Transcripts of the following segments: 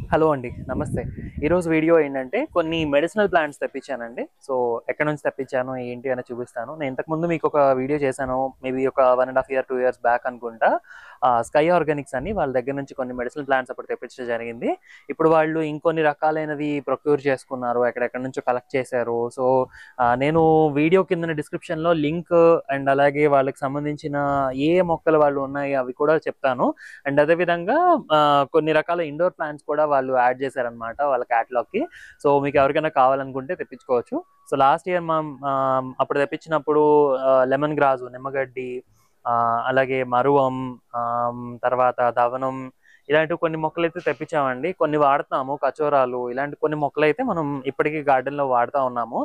Hello అండి నమస్తే ఈరోజు వీడియో ఏంటంటే కొన్ని మెడిసినల్ ప్లాంట్స్ తెప్పించానండి సో ఎక్కడ నుంచి తెప్పించాను ఏంటి అని చూపిస్తాను నేను ఇంతకుముందు మీకు ఒక వీడియో చేశాను మేబీ ఒక one and half year two years back అనుకుంటా స్కై ఆర్గానిక్స్ అని వాళ్ళ దగ్గర నుంచి కొన్ని మెడిసినల్ ప్లాంట్స్ అప్పుడు తెప్పించడం జరిగింది ఇప్పుడు వాళ్ళు ఇంకొన్ని రకాలైనవి ప్రొక్యూర్ చేసుకున్నారు ఎక్కడెక్కడ నుంచో కలెక్ట్ చేశారు సో నేను వీడియో కింద డిస్క్రిప్షన్లో లింక్ అండ్ అలాగే వాళ్ళకి సంబంధించిన ఏ ఏ మొక్కలు వాళ్ళు ఉన్నాయి అవి కూడా చెప్తాను అండ్ అదేవిధంగా ఆ, కొన్ని రకాల ఇండోర్ ప్లాంట్స్ కూడా వాళ్ళు యాడ్ చేశారనమాట వాళ్ళ catalog కి సో మీకు ఎవరికైనా కావాలనుకుంటే తెప్పించుకోవచ్చు సో లాస్ట్ ఇయర్ మనం ఆ, అప్పుడు తెప్పించినప్పుడు లెమన్ గ్రాసు నిమ్మగడ్డి ఆ, అలాగే మరువం ఆమ్, తర్వాత దవనం ఇలాంటి కొన్ని మొక్కలు అయితే తెప్పించామండి కొన్ని వాడుతున్నాము కచోరాలు ఇలాంటి కొన్ని మొక్కలు అయితే మనం ఇప్పటికీ garden లో వాడుతూ ఉన్నాము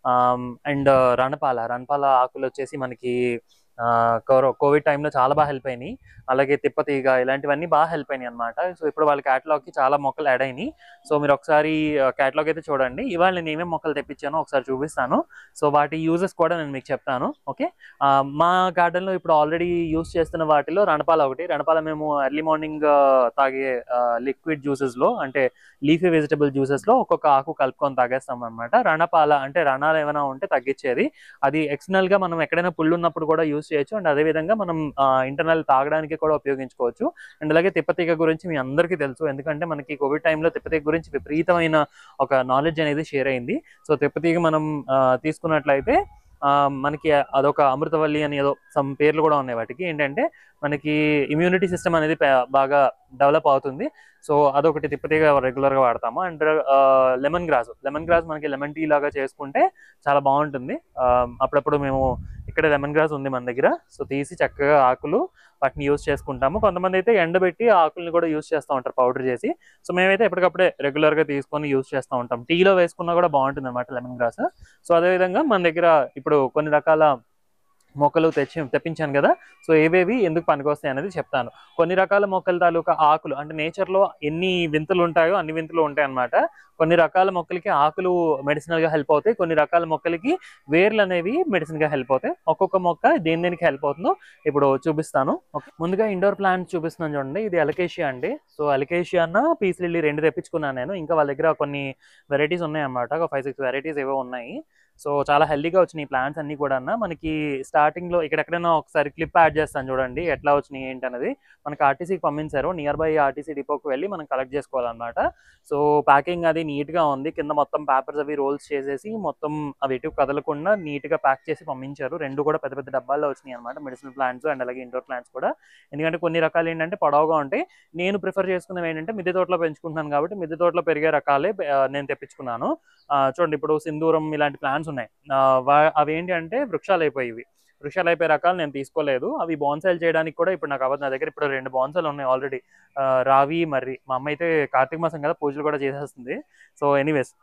అండ్ రణపాల రణపాల ఆకులు వచ్చేసి మనకి ఆ, కరో- కోవిడ్ టైంలో చాలా బాగా హెల్ప్ అయినాయి అలాగే తిప్పతీగ ఇలాంటివన్నీ బాగా హెల్ప్ అయినాయి అనమాట సో ఇప్పుడు వాళ్ళ catalog కి చాలా మొక్కలు యాడ్ అయినాయి సో మీరు ఒకసారి క్యాటలాగ్ అయితే చూడండి ఇవాళ నేను ఏమేమి మొక్కలు తెప్పించానో ఒకసారి చూపిస్తాను సో వాటి యూజెస్ కూడా నేను మీకు చెప్తాను ఓకే ఆ, మా garden లో ఇప్పుడు ఆల్రెడీ యూస్ చేస్తున్న వాటిలో రణపాల ఒకటి రణపాల మేము ఎర్లీ మార్నింగ్ తాగే లిక్విడ్ జ్యూసెస్లో అంటే లీఫీ వెజిటబుల్ జ్యూసెస్లో ఒక్కొక్క ఆకు కలుపుకొని తాగేస్తాం అనమాట రణపాల అంటే రణాలు ఏమైనా ఉంటే తగ్గించేది అది external గా మనం ఎక్కడైనా పుళ్ళు ఉన్నప్పుడు కూడా యూస్ చేయొచ్చు అండ్ అదేవిధంగా మనం ఇంటర్నల్ తాగడానికి కూడా ఉపయోగించుకోవచ్చు అండ్ అలాగే తిప్పతీగ గురించి మీ అందరికీ తెలుసు ఎందుకంటే మనకి కోవిడ్ టైంలో తిప్పతీగ గురించి విపరీతమైన ఒక నాలెడ్జ్ అనేది షేర్ అయింది సో తిప్పతీగ మనం ఆ, తీసుకున్నట్లయితే ఆ, మనకి అదొక అమృతవల్లి అని ఏదో సమ్ పేర్లు కూడా ఉన్నాయి వాటికి ఏంటంటే మనకి ఇమ్యూనిటీ సిస్టమ్ అనేది పే- బాగా డెవలప్ అవుతుంది సో అదొకటి తిప్పతీగ రెగ్యులర్గా వాడతాము and lemon grass lemon grass మనకి లెమన్ టీ లాగా చేసుకుంటే చాలా బాగుంటుంది ఆ, అప్పుడప్పుడు మేము ఇక్కడ లెమన్ గ్రాస్ ఉంది మన దగ్గర సో తీసి చక్కగా ఆకులు వాటిని యూస్ చేసుకుంటాము కొంతమంది అయితే ఎండబెట్టి ఆ ఆకుల్ని కూడా యూస్ చేస్తూ ఉంటారు పౌడర్ చేసి సో మేమైతే ఎప్పటికప్పుడే రెగ్యులర్ గా తీసుకొని యూస్ చేస్తూ ఉంటాం టీలో వేసుకున్నా కూడా బాగుంటుంది అనమాట లెమన్ గ్రాస్ సో అదేవిధంగా మన దగ్గర ఇప్పుడు కొన్ని రకాల మొక్కలు తెచ్చి తెప్పించాను కదా సో ఏవేవి ఎందుకు పనికొస్తాయి అనేది చెప్తాను కొన్ని రకాల మొక్కల తాలూకా ఆకులు అంటే nature లో ఎన్ని వింతలు ఉంటాయో అన్ని వింతలు ఉంటాయి అన్నమాట కొన్ని రకాల మొక్కలకి ఆకులు మెడిసినల్ గా హెల్ప్ అవుతాయి కొన్ని రకాల మొక్కలకి వేర్లు అనేవి మెడిసిన్ గా హెల్ప్ అవుతాయి ఒక్కొక్క మొక్క దేని దేనికి హెల్ప్ అవుతుందో ఇప్పుడు చూపిస్తాను Okay. ముందుగా ఇండోర్ ప్లాంట్ చూపిస్తున్నాను చూడండి ఇది అలకేషియా అండి సో అలకేషియా అన్న పీస్ లిల్లీ రెండు తెప్పించుకున్నాను నేను ఇంకా వాళ్ళ దగ్గర కొన్ని వెరైటీస్ ఉన్నాయి అన్నమాట ఒక ఫైవ్ సిక్స్ వెరైటీస్ ఏవో ఉన్నాయి సో చాలా హెల్దీగా వచ్చినాయి ప్లాంట్స్ అన్ని కూడా మనకి స్టార్టింగ్ లో ఇక్కడెక్కడైనా ఒకసారి క్లిప్ యాడ్ చేస్తాను చూడండి ఎట్లా వచ్చినాయి ఏంటి అనేది మనకి ఆర్టీసీకి పంపించారు నియర్ బై ఆర్టీసీ డిపోకి వెళ్ళి మనం కలెక్ట్ చేసుకోవాలన్నమాట సో ప్యాకింగ్ అది నీట్ గా ఉంది కింద మొత్తం పేపర్స్ అవి రోల్స్ చేసేసి మొత్తం అవి ఎటు కదలకుండా నీట్ గా ప్యాక్ చేసి పంపించారు రెండు కూడా పెద్ద పెద్ద డబ్బాల్లో వచ్చినాయి అనమాట మెడిసినల్ ప్లాంట్స్ అండ్ అలాగే ఇండోర్ ప్లాంట్స్ కూడా ఎందుకంటే కొన్ని రకాలు ఏంటంటే పొడవుగా ఉంటాయి నేను ప్రిఫర్ చేసుకున్నవి ఏంటంటే మిద్దె తోటలో పెంచుకుంటున్నాను కాబట్టి మిద్దె తోటలో పెరిగే రకాలే ఆ, నేను తెప్పించుకున్నాను ఆ, చూడండి ఇప్పుడు సింధూరం ఇలాంటి ప్లాంట్స్ ఉన్నాయి ఆ, వా- అవి ఏంటి అంటే వృక్షాలు అయిపోయి వృక్షాలు అయిపోయే రకాలు నేను తీసుకోలేదు అవి బాన్సైల్ చేయడానికి కూడా ఇప్పుడు నాకు అవ్వదు నా దగ్గర ఇప్పుడు రెండు బాన్సాలు ఉన్నాయి ఆల్రెడీ రావి మర్రి మా అమ్మ అయితే కార్తీక మాసం కదా పూజలు కూడా చేసేస్తుంది సో ఎనీవేస్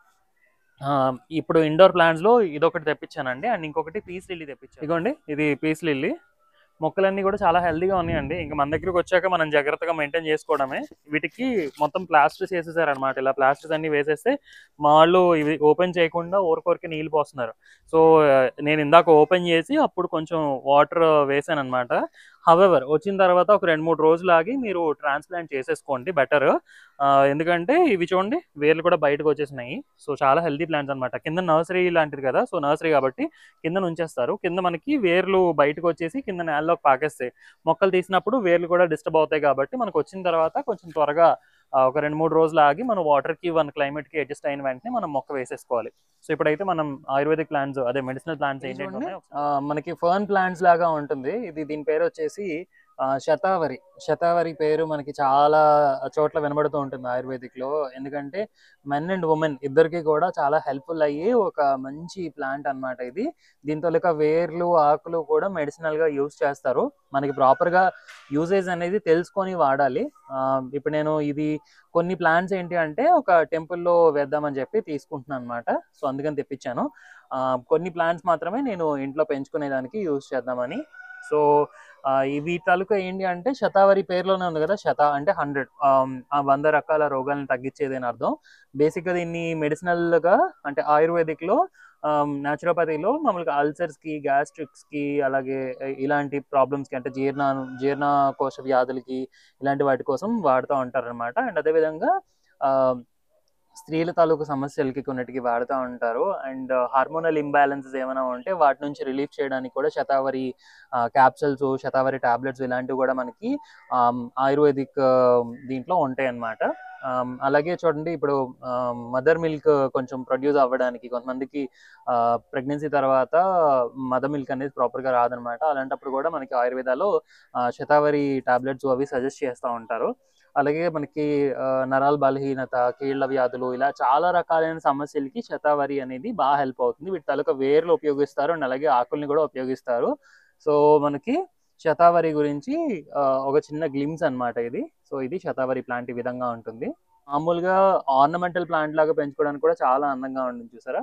ఇప్పుడు ఇండోర్ ప్లాంట్స్ లో ఇదొకటి తెప్పించానండి అండ్ ఇంకొకటి పీస్ లిల్లీ తెప్పించాను ఇదిగోండి ఇది పీస్ లిల్లీ మొక్కలన్నీ కూడా చాలా హెల్దీగా ఉన్నాయండి ఇంకా మన దగ్గరికి వచ్చాక మనం జాగ్రత్తగా మెయింటైన్ చేసుకోవడమే వీటికి మొత్తం ప్లాస్టర్స్ వేసేసారనమాట ఇలా ప్లాస్టర్స్ అన్ని వేసేస్తే మా వాళ్ళు ఇవి ఓపెన్ చేయకుండా ఊరికొరికి నీళ్ళు పోస్తున్నారు సో ఆ, నేను ఇందాక ఓపెన్ చేసి అప్పుడు కొంచెం వాటర్ వేసాను అనమాట హవెవర్ వచ్చిన తర్వాత ఒక రెండు మూడు రోజులు ఆగి మీరు ట్రాన్స్ప్లాంట్ చేసేసుకోండి బెటర్ ఎందుకంటే ఇవి చూడండి వేర్లు కూడా బయటకు వచ్చేసినాయి సో చాలా హెల్దీ ప్లాంట్స్ అనమాట కింద నర్సరీ లాంటిది కదా సో నర్సరీ కాబట్టి కింద ఉంచేస్తారు కింద మనకి వేర్లు బయటకు వచ్చేసి కింద నేలలోకి పాకేస్తాయి మొక్కలు తీసినప్పుడు వేర్లు కూడా డిస్టర్బ్ అవుతాయి కాబట్టి మనకు వచ్చిన తర్వాత కొంచెం త్వరగా ఆ, ఒక రెండు మూడు రోజులు ఆగి మన వాటర్కి మన క్లైమేట్కి అడ్జస్ట్ అయిన వెంటనే మనం మొక్క వేసేసుకోవాలి సో ఇప్పుడైతే మనం ఆయుర్వేదిక్ ప్లాంట్స్ అదే మెడిసినల్ ప్లాంట్స్ ఏంటంటే ఉన్నాయో, ఆ, మనకి ఫర్న్ ప్లాంట్స్ లాగా ఉంటుంది ఇది దీని పేరు వచ్చేసి ఆ, శతావరి శతావరి పేరు మనకి చాలా చోట్ల వినబడుతూ ఉంటుంది ఆయుర్వేదిక్ లో ఎందుకంటే మెన్ అండ్ ఉమెన్ ఇద్దరికి కూడా చాలా హెల్ప్ఫుల్ అయ్యి ఒక మంచి ప్లాంట్ అన్నమాట ఇది దీంతో లేక వేర్లు ఆకులు కూడా మెడిసినల్ గా యూస్ చేస్తారు మనకి ప్రాపర్ గా యూసేజ్ అనేది తెలుసుకొని వాడాలి ఆ, ఇప్పుడు నేను ఇది కొన్ని ప్లాంట్స్ ఏంటి అంటే ఒక టెంపుల్లో వేద్దామని చెప్పి తీసుకుంటున్నాను అనమాట సో అందుకని తెప్పించాను ఆ, కొన్ని ప్లాంట్స్ మాత్రమే నేను ఇంట్లో పెంచుకునేదానికి యూస్ చేద్దామని సో ఆ, ఇవి తాలూకా ఏంటి అంటే శతావరి పేరులోనే ఉంది కదా శత అంటే హండ్రెడ్ వంద రకాల రోగాలను తగ్గించేది అని అర్థం బేసిక్గా దీన్ని medicinal గా అంటే ఆయుర్వేదిక్ లో న్యాచురోపతిలో మామూలుగా అల్సర్స్ కి గ్యాస్ట్రిక్స్ కి అలాగే ఇలాంటి ప్రాబ్లమ్స్ కి అంటే జీర్ణ జీర్ణకోశ వ్యాధులకి ఇలాంటి వాటి కోసం వాడుతూ ఉంటారు అనమాట అండ్ అదేవిధంగా ఆ, స్త్రీల తాలూకు సమస్యలకి కొన్నిటికి వాడుతూ ఉంటారు అండ్ హార్మోనల్ ఇంబ్యాలెన్సెస్ ఏమైనా ఉంటే వాటి నుంచి రిలీఫ్ చేయడానికి కూడా శతావరి క్యాప్సల్స్ శతావరి టాబ్లెట్స్ ఇలాంటివి కూడా మనకి ఆమ్, ఆయుర్వేదిక్ ఆ, దీంట్లో ఉంటాయి అన్నమాట ఆమ్, అలాగే చూడండి ఇప్పుడు మదర్ మిల్క్ కొంచెం ప్రొడ్యూస్ అవ్వడానికి కొంతమందికి ప్రెగ్నెన్సీ తర్వాత మదర్ మిల్క్ అనేది ప్రాపర్గా రాదనమాట అలాంటప్పుడు కూడా మనకి ఆయుర్వేదాలో ఆ, శతావరి టాబ్లెట్స్ అవి సజెస్ట్ చేస్తూ ఉంటారు అలాగే మనకి ఆ, నరాల బలహీనత కీళ్ళ వ్యాధులు ఇలా చాలా రకాలైన సమస్యలకి శతావరి అనేది బాగా హెల్ప్ అవుతుంది వీటి తాలూకా వేర్లు ఉపయోగిస్తారు అండ్ అలాగే ఆకుల్ని కూడా ఉపయోగిస్తారు సో మనకి శతావరి గురించి ఆ, ఒక చిన్న గ్లిమ్స్ అన్నమాట ఇది సో ఇది శతావరి ప్లాంట్ ఈ విధంగా ఉంటుంది మామూలుగా ఆర్నమెంటల్ ప్లాంట్ లాగా పెంచుకోవడానికి కూడా చాలా అందంగా ఉంటుంది చూసారా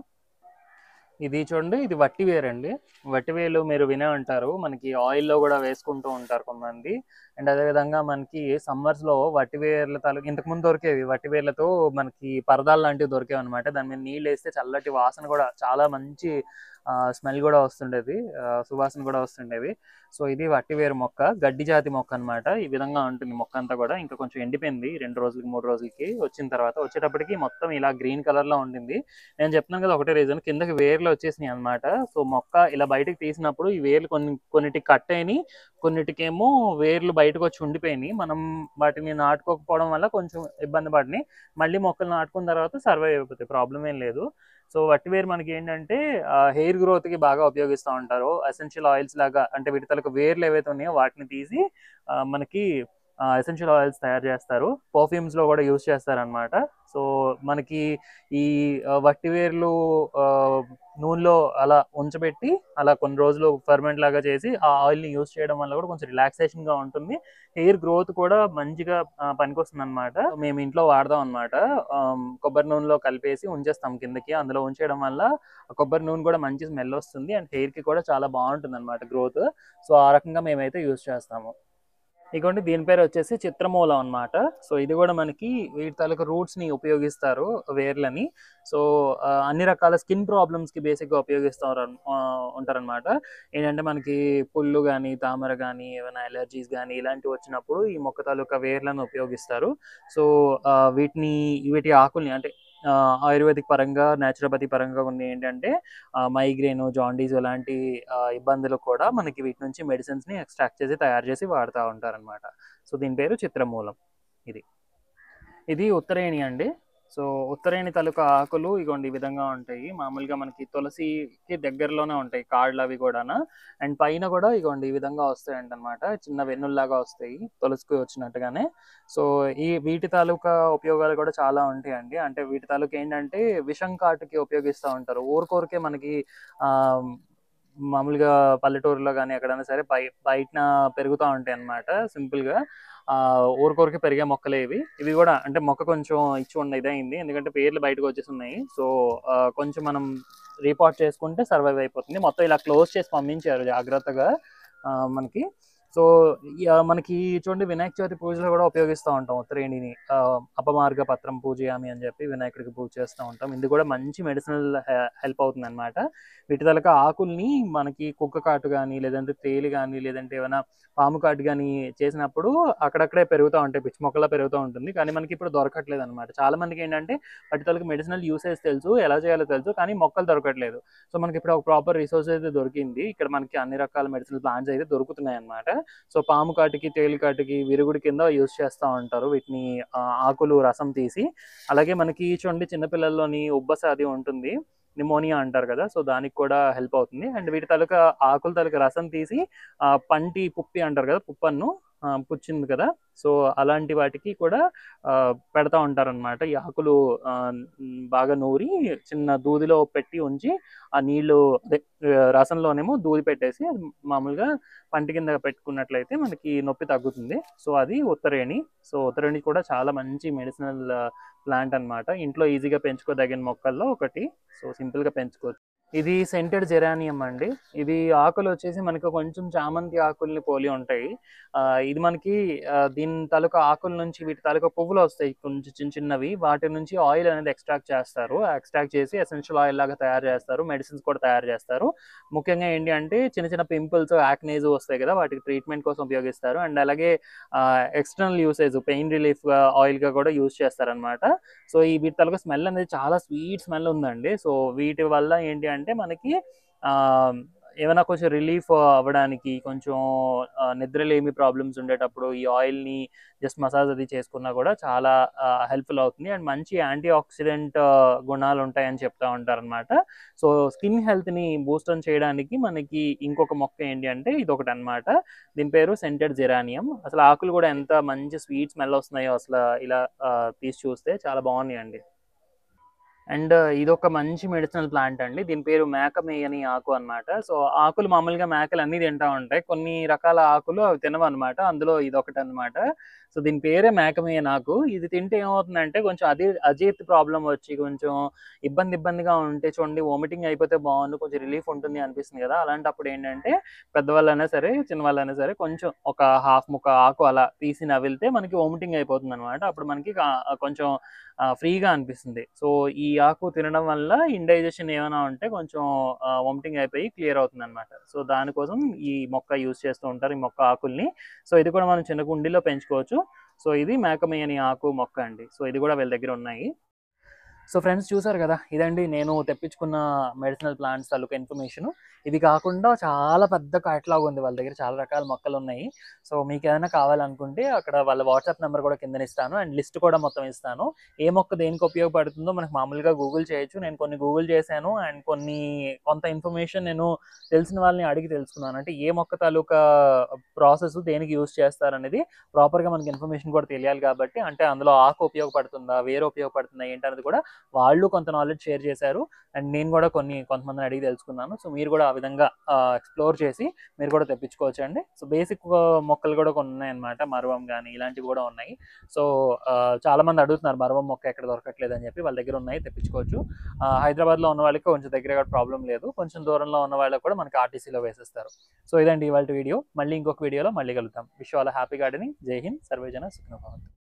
ఇది చూడండి ఇది వట్టివేరు అండి వట్టివేలు మీరు వినే ఉంటారు మనకి ఆయిల్లో కూడా వేసుకుంటూ ఉంటారు కొంతమంది అండ్ అదేవిధంగా మనకి సమ్మర్స్ లో వట్టివేర్ల తాలూకు ఇంతకు ముందు దొరికేవి వట్టివేర్లతో మనకి పరదాలు లాంటివి దొరికేవి అనమాట దాని మీద నీళ్ళు వేస్తే చల్లటి వాసన కూడా చాలా మంచి స్మెల్ కూడా వస్తుండేది ఆ, సువాసన కూడా వస్తుండేవి సో ఇది వట్టివేరు మొక్క గడ్డి జాతి మొక్క అన్నమాట ఈ విధంగా ఉంటుంది మొక్క అంతా కూడా ఇంకా కొంచెం ఎండిపోయింది రెండు రోజులకి మూడు రోజులకి వచ్చిన తర్వాత వచ్చేటప్పటికి మొత్తం ఇలా గ్రీన్ కలర్ లో ఉండింది నేను చెప్తున్నాను కదా ఒకటే రీజన్ కిందకి వేర్లు వచ్చేసినాయి అన్నమాట సో మొక్క ఇలా బయటకు తీసినప్పుడు ఈ వేర్లు కొన్ని కొన్నిటికి కట్ అయినాయి కొన్నిటికేమో వేర్లు బయటకు వచ్చి ఉండిపోయినాయి మనం వాటిని నాటుకోకపోవడం వల్ల కొంచెం ఇబ్బంది పడినాయి మళ్ళీ మొక్కలు నాటుకున్న తర్వాత సర్వైవ్ అయిపోతాయి ప్రాబ్లం ఏం లేదు సో వట్టివేరు మనకి ఏంటంటే హెయిర్ గ్రోత్ కి బాగా ఉపయోగిస్తూ ఉంటారు ఎసెన్షియల్ ఆయిల్స్ లాగా అంటే వీటి తలకు వేర్లు ఏవైతే ఉన్నాయో వాటిని తీసి ఆ, మనకి ఎసెన్షియల్ ఆయిల్స్ తయారు చేస్తారు పర్ఫ్యూమ్స్ లో కూడా యూస్ చేస్తారనమాట సో మనకి ఈ ఆ, వట్టివేర్లు ఆ, నూనెలో అలా ఉంచబెట్టి అలా కొన్ని రోజులు ఫర్మెంట్ లాగా చేసి ఆ ఆయిల్ ని యూస్ చేయడం వల్ల కూడా కొంచెం రిలాక్సేషన్ గా ఉంటుంది హెయిర్ గ్రోత్ కూడా మంచిగా పనికొస్తుంది అనమాట మేము ఇంట్లో వాడదాం అనమాట కొబ్బరి నూనెలో కలిపేసి ఉంచేస్తాం కిందకి అందులో ఉంచేయడం వల్ల ఆ కొబ్బరి నూనె కూడా మంచి స్మెల్ వస్తుంది అండ్ హెయిర్ కి కూడా చాలా బాగుంటుంది అనమాట గ్రోత్ సో ఆ రకంగా మేమైతే యూస్ చేస్తాము ఇదిగోండి దీని పేరు వచ్చేసి చిత్రమూలం అన్నమాట సో ఇది కూడా మనకి వీటి తాలూకు రూట్స్ ని ఉపయోగిస్తారు వేర్లని సో ఆ, అన్ని రకాల స్కిన్ ప్రాబ్లమ్స్ కి బేసిక్ గా ఉపయోగిస్తారు అన్- ఆ, ఉంటారన్నమాట ఏంటంటే మనకి పుళ్ళు కానీ తామర కానీ ఏమైనా ఎలర్జీస్ కానీ ఇలాంటివి వచ్చినప్పుడు ఈ మొక్క తాలూకా వేర్లను ఉపయోగిస్తారు సో ఆ, వీటిని వీటి ఆకుల్ని అంటే ఆ, ఆయుర్వేదిక్ పరంగా నేచురోపతి పరంగా కొన్ని ఏంటంటే మైగ్రేన్ జాండీస్ ఇలాంటి ఆ, ఇబ్బందులు కూడా మనకి వీటి నుంచి మెడిసిన్స్ ని ఎక్స్ట్రాక్ట్ చేసి తయారు చేసి వాడుతూ ఉంటారన్నమాట సో దీని పేరు చిత్రమూలం ఇది ఇది ఉత్తరేణి అండి సో ఉత్తరేణి తాలూకా ఆకులు ఇగోండి ఈ విధంగా ఉంటాయి మామూలుగా మనకి తులసికి దగ్గరలోనే ఉంటాయి కాళ్ళు అవి కూడా అండ్ పైన కూడా ఇగోండి ఈ విధంగా వస్తాయి అనమాట చిన్న వెన్నుల్లాగా వస్తాయి తులసికి వచ్చినట్టుగానే సో ఈ వీటి తాలూకా ఉపయోగాలు కూడా చాలా ఉంటాయండి అంటే వీటి తాలూకా ఏంటంటే విషం కాటుకి ఉపయోగిస్తూ ఉంటారు ఊరుకోరికే మనకి ఆ మామూలుగా పల్లెటూరులో కానీ ఎక్కడైనా సరే బయ బయటన పెరుగుతూ ఉంటాయి అన్నమాట సింపుల్ గా ఆ ఊరికొరికి పెరిగే మొక్కలే ఇవి ఇవి కూడా అంటే మొక్క కొంచెం ఇచ్చి ఉన్న ఇదైంది ఎందుకంటే పేర్లు బయటకు వచ్చేసి ఉన్నాయి సో ఆ, కొంచెం మనం రీపాట్ చేసుకుంటే సర్వైవ్ అయిపోతుంది మొత్తం ఇలా క్లోజ్ చేసి పంపించారు జాగ్రత్తగా ఆ, మనకి సో ఈ, ఆ, మనకి చూడండి వినాయక చవితి పూజలో కూడా ఉపయోగిస్తూ ఉంటాం ఉత్తరేణిని ఆ, అపమార్గ పత్రం పూజయామి అని చెప్పి వినాయకుడికి పూజ చేస్తూ ఉంటాం ఇది కూడా మంచి మెడిసినల్ హెల్ప్ అవుతుంది అనమాట వీటి తలక ఆకుల్ని మనకి కుక్క కాటు కానీ లేదంటే తేలి కానీ లేదంటే ఏమైనా పాము కాటు కానీ చేసినప్పుడు అక్కడక్కడే పెరుగుతూ ఉంటాయి పిచ్చి మొక్కలా పెరుగుతూ ఉంటుంది కానీ మనకి ఇప్పుడు దొరకట్లేదు అనమాట చాలా మందికి ఏంటంటే వాటి తలకి మెడిసినల్ యూసేజ్ తెలుసు ఎలా చేయాలో తెలుసు కానీ మొక్కలు దొరకట్లేదు సో మనకి ఇప్పుడు ఒక ప్రాపర్ రిసోర్స్ అయితే దొరికింది ఇక్కడ మనకి అన్ని రకాల మెడిసినల్ ప్లాంట్స్ అయితే దొరుకుతున్నాయి అనమాట సో పాము కాటికి తేలి కాటికి విరుగుడి కింద యూస్ చేస్తూ ఉంటారు వీటిని ఆ, ఆకులు రసం తీసి అలాగే మనకి చూడండి చిన్నపిల్లల్లోని ఉబ్బస అది ఉంటుంది నిమోనియా అంటారు కదా సో దానికి కూడా హెల్ప్ అవుతుంది అండ్ వీటి తాలూకా ఆకుల తాలూకా రసం తీసి ఆ, పంటి పుప్పి అంటారు కదా పుప్పన్ను ఆ, పుచ్చింది కదా సో అలాంటి వాటికి కూడా ఆ, పెడతా ఉంటారన్నమాట ఈ ఆకులు ఆ, మ్, బాగా నూరి చిన్న దూదిలో పెట్టి ఉంచి ఆ నీళ్లు అదే ఆ, రసంలోనేమో దూది పెట్టేసి అది మామూలుగా పంటి కింద పెట్టుకున్నట్లయితే మనకి నొప్పి తగ్గుతుంది సో అది ఉత్తరేణి సో ఉత్తరేణి కూడా చాలా మంచి మెడిసినల్ ప్లాంట్ అన్నమాట ఇంట్లో ఈజీగా పెంచుకోదగిన మొక్కల్లో ఒకటి సో సింపుల్ గా పెంచుకోవచ్చు ఇది సెంటెడ్ జెరానియం అండి ఇది ఆకులు వచ్చేసి మనకు కొంచెం చామంతి ఆకుల్ని పోలి ఉంటాయి ఆ, ఇది మనకి ఆ, దీని తాలూకా ఆకుల నుంచి వీటి తాలూకా పువ్వులు వస్తాయి కొంచెం చిన్న చిన్నవి వాటి నుంచి ఆయిల్ అనేది ఎక్స్ట్రాక్ట్ చేస్తారు ఎక్స్ట్రాక్ట్ చేసి ఎసెన్షియల్ ఆయిల్ లాగా తయారు చేస్తారు మెడిసిన్స్ కూడా తయారు చేస్తారు ముఖ్యంగా ఏంటి అంటే చిన్న చిన్న పింపుల్స్ యాక్నేజ్ వస్తాయి కదా వాటికి ట్రీట్మెంట్ కోసం ఉపయోగిస్తారు అండ్ అలాగే external usage pain relief oil గా కూడా యూజ్ చేస్తారనమాట సో ఈ వీటి తాలూకా స్మెల్ అనేది చాలా స్వీట్ స్మెల్ ఉందండి సో వీటి వల్ల ఏంటి అంటే మనకి ఆ, ఏమైనా కొంచెం రిలీఫ్ అవ్వడానికి కొంచెం ఆ, నిద్రలేమి ప్రాబ్లమ్స్ ఉండేటప్పుడు ఈ ఆయిల్ని జస్ట్ మసాజ్ అది చేసుకున్నా కూడా చాలా హెల్ప్ఫుల్ అవుతుంది అండ్ మంచి యాంటీ ఆక్సిడెంట్ గుణాలు ఉంటాయని చెప్తా ఉంటారు అనమాట సో స్కిన్ హెల్త్ని బూస్ట్ ఆన్ చేయడానికి మనకి ఇంకొక మొక్క ఏంటి అంటే ఇది ఒకటి అనమాట దీని పేరు సెంటెడ్ జెరానియం అసలు ఆకులు కూడా ఎంత మంచి స్వీట్ స్మెల్ వస్తున్నాయో అసలు ఇలా ఆ, తీసి చూస్తే చాలా బాగున్నాయండి అండ్ ఇది ఒక మంచి మెడిసినల్ ప్లాంట్ అండి దీని పేరు మేకమే అని ఆకు అన్నమాట సో ఆకులు మామూలుగా మేకలు అన్ని తింటా ఉంటాయి కొన్ని రకాల ఆకులు అవి తినవు అనమాట అందులో ఇది ఒకటి అనమాట సో దీని పేరే మేకమే నాకు ఇది తింటే ఏమవుతుందంటే కొంచెం అదే అజీర్తి ప్రాబ్లం వచ్చి కొంచెం ఇబ్బంది ఇబ్బందిగా ఉంటే చూడండి వామిటింగ్ అయిపోతే బాగుండు కొంచెం రిలీఫ్ ఉంటుంది అనిపిస్తుంది కదా అలాంటప్పుడు ఏంటంటే పెద్దవాళ్ళైనా సరే చిన్నవాళ్ళైనా సరే కొంచెం ఒక హాఫ్ ముక్క ఆకు అలా తీసి నవిలితే మనకి వామిటింగ్ అయిపోతుంది అనమాట అప్పుడు మనకి కా- కొంచెం ఫ్రీగా అనిపిస్తుంది సో ఈ ఆకు తినడం వల్ల ఇండైజెషన్ ఏమైనా ఉంటే కొంచెం వామిటింగ్ అయిపోయి క్లియర్ అవుతుంది అనమాట సో దానికోసం ఈ మొక్క యూజ్ చేస్తూ ఉంటారు ఈ మొక్క ఆకుల్ని సో ఇది కూడా మనం చిన్న కుండీలో పెంచుకోవచ్చు సో ఇది మేకమేయని ఆకు మొక్క అండి సో ఇది కూడా వీళ్ళ దగ్గర ఉన్నాయి సో ఫ్రెండ్స్ చూసారు కదా ఇదండి నేను తెప్పించుకున్న మెడిసినల్ ప్లాంట్స్ తాలూకా ఇన్ఫర్మేషన్ ఇది కాకుండా చాలా పెద్ద క్యాటలాగ్ ఉంది వాళ్ళ దగ్గర చాలా రకాల మొక్కలు ఉన్నాయి సో మీకు ఏదైనా కావాలనుకుంటే అక్కడ వాళ్ళ వాట్సాప్ నెంబర్ కూడా కింద ఇస్తాను అండ్ లిస్ట్ కూడా మొత్తం ఇస్తాను ఏ మొక్క దేనికి ఉపయోగపడుతుందో మనకు మామూలుగా గూగుల్ చేయొచ్చు నేను కొన్ని గూగుల్ చేశాను అండ్ కొన్ని కొంత ఇన్ఫర్మేషన్ నేను తెలిసిన వాళ్ళని అడిగి తెలుసుకున్నాను అంటే ఏ మొక్క తాలూకా ప్రాసెస్ దేనికి యూస్ చేస్తారనేది ప్రాపర్గా మనకి ఇన్ఫర్మేషన్ కూడా తెలియాలి కాబట్టి అంటే అందులో ఆకు ఉపయోగపడుతుందా వేరే ఉపయోగపడుతుందా ఏంటనేది కూడా వాళ్ళు కొంత నాలెడ్జ్ షేర్ చేశారు అండ్ నేను కూడా కొన్ని కొంతమందిని అడిగి తెలుసుకున్నాను సో మీరు కూడా ఆ విధంగా ఎక్స్ప్లోర్ చేసి మీరు కూడా తెప్పించుకోవచ్చు అండి సో బేసిక్ మొక్కలు కూడా కొన్ని ఉన్నాయన్నమాట మరవం కానీ ఇలాంటివి కూడా ఉన్నాయి సో ఆ, చాలా మంది అడుగుతున్నారు మరవం మొక్క ఎక్కడ దొరకట్లేదు అని చెప్పి వాళ్ళ దగ్గర ఉన్నాయి తెప్పించుకోవచ్చు ఆ, హైదరాబాద్లో ఉన్న వాళ్ళకి కొంచెం దగ్గరగా ప్రాబ్లం లేదు కొంచెం దూరంలో ఉన్న వాళ్ళకి కూడా మనకి ఆర్టీసీలో వేసేస్తారు సో ఇదండి ఇవాళ వీడియో మళ్ళీ ఇంకొక వీడియోలో మళ్ళీ కలుగుతాం wish all happy gardening Jai Hind సర్వేజన సుఖ్నభావంతు